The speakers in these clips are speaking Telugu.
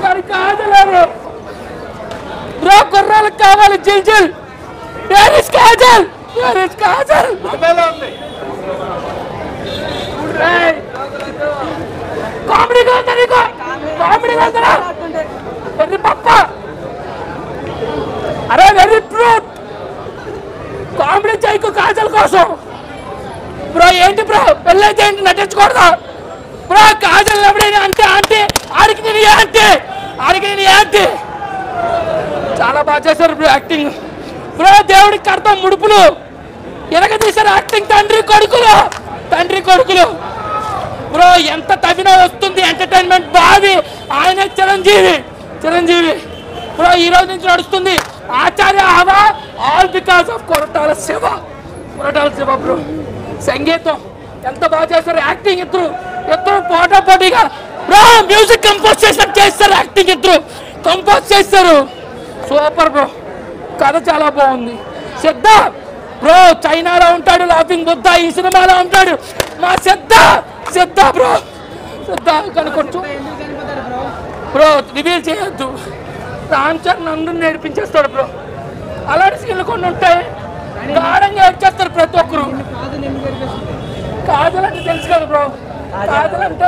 గారికి కాజలేరు బ్రో కుర్రాలకు కావాలి జిల్ జిల్ where is Kajal where is Kajal కామెడీగా ఉందా నీకు కామెడీగా ఉందా వెర్రి పప్ప అరే వెర్రి ట్రూత్ కామెడీ చేయకు కాజల్ కోసం బ్రో ఏంటి బ్రో పెళ్ళైతే ఏంటి నటించకూడదు బ్రో కాజల్ ఎవడైనా అంటే అంటే ఆడికి నేను ఏ అంటే ఆడికి నేను ఏ అంటే చాలా బాగా చేశారు బ్రో యాక్టింగ్ బ్రో దేవుడికి అర్థం ముడుపులు ఎనక తీశారు యాక్టింగ్ తండ్రి కొడుకులు తండ్రి కొడుకులు బ్రో ఎంత తవ్వినా వస్తుంది ఎంటర్టైన్మెంట్ బావి ఆయన చిరంజీవి చిరంజీవి బ్రో ఈ రోజు నుంచి నడుస్తుంది ఆచార్య హవా all because of Koratala Siva Koratala Siva bro సంగీతం ఎంత బాగా చేస్తారు యాక్టింగ్ ఇద్దరు ఇద్దరు పోటా పోటీగా బ్రో మ్యూజిక్ కంపోజ్ చేసినట్టు చేస్తారు యాక్టింగ్ ఇద్దరు కంపోజ్ చేస్తారు సూపర్ బ్రో కథ చాలా బాగుంది సిద్ధ బ్రో చైనాలో ఉంటాడు లాఫింగ్ బుద్ధ ఈ సినిమాలో ఉంటాడు మా సిద్ధ సిద్ధ బ్రో సిద్ధ కానీ కొంచెం బ్రో రివీల్ చేయొద్దు రామ్ చరణ్ అందరూ నేర్పించేస్తాడు బ్రో అలాంటి సీన్లు కొన్ని ఉంటాయి గాఢంగా వచ్చేస్తారు ప్రతి ఒక్కరు కాజల్ అంటే తెలుసు కదా బ్రో కాజల్ అంటే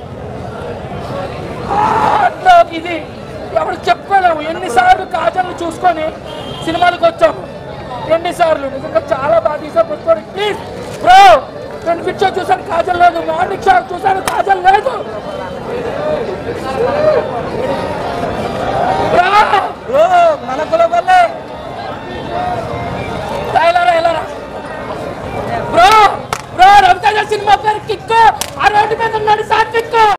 అట్లా ఇది ఎవరు చెప్పుకోలేము ఎన్నిసార్లు కాజల్ని చూసుకొని సినిమాలకు వచ్చాము ఎన్నిసార్లు నిజంగా చాలా బాగా తీసారు పుష్పడి ప్లీజ్ బ్రో నేను పిక్చర్ చూసాను కాజల్ లేదు మార్నింగ్ షో చూసాను కాజల్ లేదు